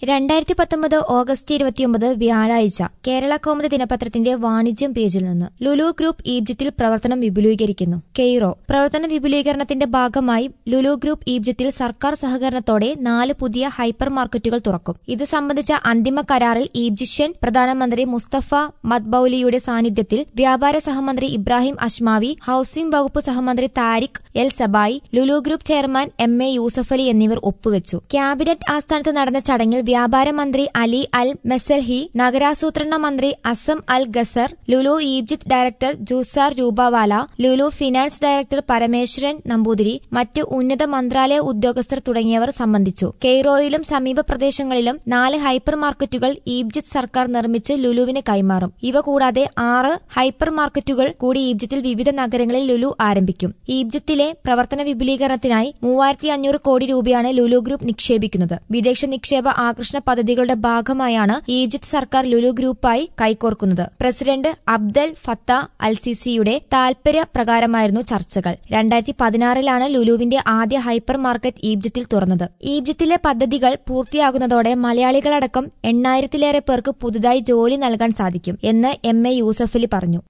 രണ്ടായിരത്തി പത്തൊമ്പത് ഓഗസ്റ്റ് ഇരുപത്തിയൊമ്പത് വ്യാഴാഴ്ച കേരള കൗമുദി ദിനപത്രത്തിന്റെ വാണിജ്യം പേജിൽ നിന്ന് ലുലു ഗ്രൂപ്പ് ഈജിപ്തിൽ പ്രവർത്തനം വിപുലീകരിക്കുന്നു കെയ്റോ പ്രവർത്തന വിപുലീകരണത്തിന്റെ ഭാഗമായി ലുലു ഗ്രൂപ്പ് ഈജിപ്തിൽ സർക്കാർ സഹകരണത്തോടെ നാല് പുതിയ ഹൈപ്പർ മാർക്കറ്റുകൾ തുറക്കും ഇത് സംബന്ധിച്ച അന്തിമ കരാറിൽ ഈജിപ്ഷ്യൻ പ്രധാനമന്ത്രി മുസ്തഫ മദ്ബൌലിയുടെ സാന്നിധ്യത്തിൽ വ്യാപാര സഹമന്ത്രി ഇബ്രാഹിം അഷ്മാവി ഹൌസിംഗ് വകുപ്പ് സഹമന്ത്രി Tariq El Sabai Lulu group chairman M A Yusuffali എന്നിവർ ഒപ്പുവെച്ചു ക്യാബിനറ്റ് ആസ്ഥാനത്ത് നടന്ന ചടങ്ങിൽ വ്യാപാര മന്ത്രി അലി അൽ മെസൽഹി നഗരാസൂത്രണ മന്ത്രി Assem Al Gazar Lulu Egypt director Jusar Rupawala Lulu finance director Parameswaran Namboothiri മറ്റ് ഉന്നത മന്ത്രാലയ ഉദ്യോഗസ്ഥർ തുടങ്ങിയവർ സംബന്ധിച്ചു കെയ്റോയിലും സമീപ പ്രദേശങ്ങളിലും നാല് ഹൈപ്പർ മാർക്കറ്റുകൾ ഈജിപ്ത് സർക്കാർ നിർമ്മിച്ച് ലുലുവിന് കൈമാറും ഇവ കൂടാതെ ആറ് ഹൈപ്പർ മാർക്കറ്റുകൾ കൂടി ഈജിപ്തിൽ വിവിധ നഗരങ്ങളിൽ ലുലു ആരംഭിക്കും ഈജിപ്തിലെ പ്രവർത്തന വിപുലീകരണത്തിനായി മൂവായിരത്തി അഞ്ഞൂറ് കോടി രൂപയാണ് ലുലു ഗ്രൂപ്പ് നിക്ഷേപിക്കുന്നത് വിദേശ നിക്ഷേപ ആകർഷണ പദ്ധതികളുടെ ഭാഗമായാണ് ഈജിപ്ത് സർക്കാർ ലുലു ഗ്രൂപ്പായി കൈകോർക്കുന്നത് പ്രസിഡന്റ് അബ്ദൽ ഫത്ത അൽ സിസിയുടെ താൽപര്യ പ്രകാരമായിരുന്നു ചർച്ചകൾ രണ്ടായിരത്തി പതിനാറിലാണ് ലുലുവിന്റെ ആദ്യ ഹൈപ്പർ മാർക്കറ്റ് ഈജിപ്തിൽ തുറന്നത് ഈജിപ്തിലെ പദ്ധതികൾ പൂർത്തിയാകുന്നതോടെ മലയാളികളടക്കം എണ്ണായിരത്തിലേറെ പേർക്ക് പുതുതായി ജോലി നൽകാൻ സാധിക്കും എന്ന് എം എ യൂസഫലി പറഞ്ഞു